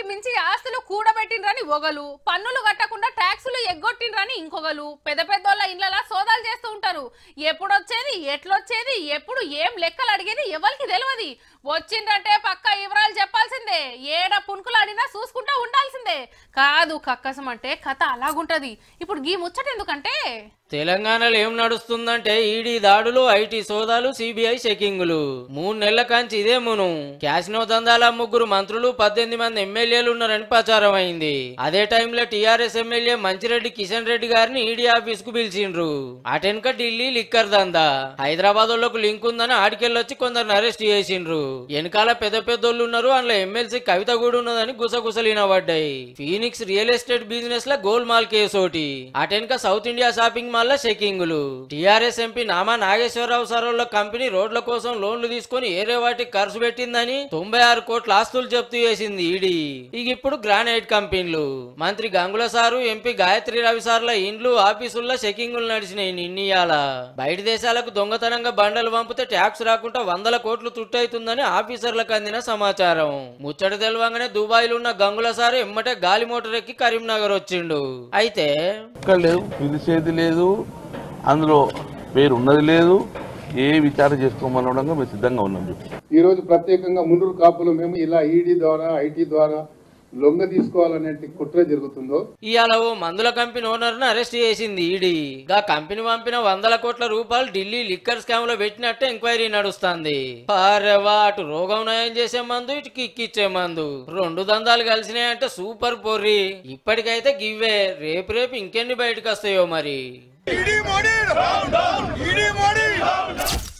అవసరానికి మించి ఆస్తులు కూడబెట్టిండ్రని ఒకలు పన్నులు కట్టకుండా ట్యాక్సులు ఎగ్గొట్టిండ్రని ఇంకొకలు పెద్ద పెద్దోళ్ళ ఇండ్ల సోదాలు చేస్తూ ఉంటారు ఎప్పుడొచ్చేది ఎట్లొచ్చేది ఎప్పుడు ఏం లెక్కలు అడిగేది ఎవరికి తెలియదు వచ్చిందంటే పక్క వివరాలు చెప్పాల్సిందే ఏడ పుణుకులాడినా చూసుకుంటా ఉండాల్సిందే కాదు కక్కసం అంటే కథ అలాగుంటది ఇప్పుడు గీ ముచ్చట ఎందుకంటే తెలంగాణలో ఏం నడుస్తుందంటే ఈడీ దాడులు ఐటీ సోదాలు సిబిఐ చెకింగులు మూడు నెలల కాంచి ఇదే మును క్యాసినో దందాల ముగ్గురు మంత్రులు పద్దెనిమిది మంది ఎమ్మెల్యేలు ఉన్నారని ప్రచారం అయింది అదే టైంలో టీఆర్ఎస్ ఎమ్మెల్యే మంచిరెడ్డి కిషన్ రెడ్డి గారిని ఈడీ ఆఫీస్ కు పిలిచిండ్రు అటెన్క ఢిల్లీ లిక్కర్ దందా హైదరాబాద్ వాళ్ళకు లింక్ ఉందని ఆడికెళ్ళొచ్చి కొందరిని అరెస్ట్ చేసిండ్రు వెనకాల పెద్ద పెద్దోళ్ళు ఉన్నారు అందులో ఎమ్మెల్సీ కవిత కూడా ఉన్నదని గుసగుసలినబడ్డాయి ఫీనిక్స్ రియల్ ఎస్టేట్ బిజినెస్ లో గోల్ మాల్ కేసు ఒకటి అటెన్క సౌత్ ఇండియా షాపింగ్ మాల్ లో చెకింగులు టిఆర్ఎస్ ఎంపీ నామా నాగేశ్వరరావు సరోళ్ళ కంపెనీ రోడ్ల కోసం లోన్లు తీసుకొని ఏరే వాటికి ఖర్చు పెట్టిందని తొంభై ఆరు కోట్ల ఆస్తులు జప్తు చేసింది ఈడీ ఇక ఇప్పుడు గ్రానైట్ కంపెనీలు మంత్రి గంగుల సారు ఎంపీ గాయత్రి రవి సార్ల ఇండ్లు ఆఫీసుల్లో చెకింగులు నడిచినాయి నిన్నీయాల బయట దేశాలకు దొంగతనంగా బండలు పంపితే ట్యాక్స్ రాకుండా వందల కోట్లు తుట్టవుతుందని ఆఫీసర్లకు అందిన సమాచారం ముచ్చట తెలవంగానే దుబాయ్లో ఉన్న గంగుల సారు ఎమ్మటే గాలి మోటార్ ఎక్కి కరీంనగర్ వచ్చిండు అయితే ఎక్కడ లేదు పిలిచేది లేదు అందులో పేరు ఉన్నది లేదు ఏ విచారణ చేసుకోమనడంగా మేము సిద్ధంగా ఉన్నాం చెప్పి ఈ రోజు ప్రత్యేకంగా మున్నూరు కాపులు మేము ఇలా ఈడీ ద్వారా ఐటీ ద్వారా లొంగ తీసుకోవాలనే కుట్ర జరుగుతుందో ఇవాళ ఓ మందుల కంపెనీ ఓనర్ ను అరెస్ట్ చేసింది ఈడీ గా కంపెనీ పంపిన వందల కోట్ల రూపాయలు ఢిల్లీ లిక్కర్ స్కామ్ లో పెట్టినట్టే ఎంక్వైరీ నడుస్తుంది అరెవా అటు రోగం నయం చేసే మందు ఇటు కిక్కిచ్చే మందు రెండు దందాలు కలిసినాయంటే సూపర్ పొర్రి ఇప్పటికైతే గివ్వే రేపు రేపు ఇంకెన్ని బయటకు వస్తాయో మరి ED Modi down down ED Modi